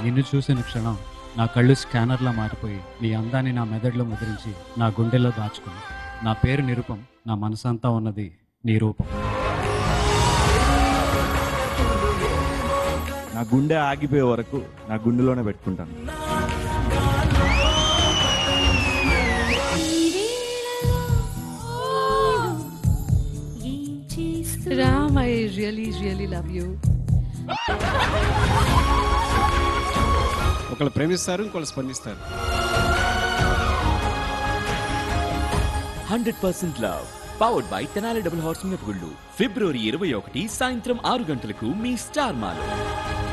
నిన్ను చూసిన క్షణం నా కళ్ళు స్కానర్లా మారిపోయి నీ అందాన్ని నా మెదడులో ముద్రించి నా గుండెల్లో దాచుకుంది నా పేరు నిరూపం నా మనసంతా ఉన్నది నీ రూపం నా గుండె ఆగిపోయే వరకు నా గుండెలోనే పెట్టుకుంటాను Ram, I really, really love you. ఒకళ్ళు ప్రేమిస్తారు ఇంకొకళ్ళు స్పందిస్తారు hundred percent love powered by Tenali double horse మినపగుళ్ళు ఫిబ్రవరి ఇరవై ఒకటి సాయంత్రం ఆరు గంటలకు మీ స్టార్ మాలో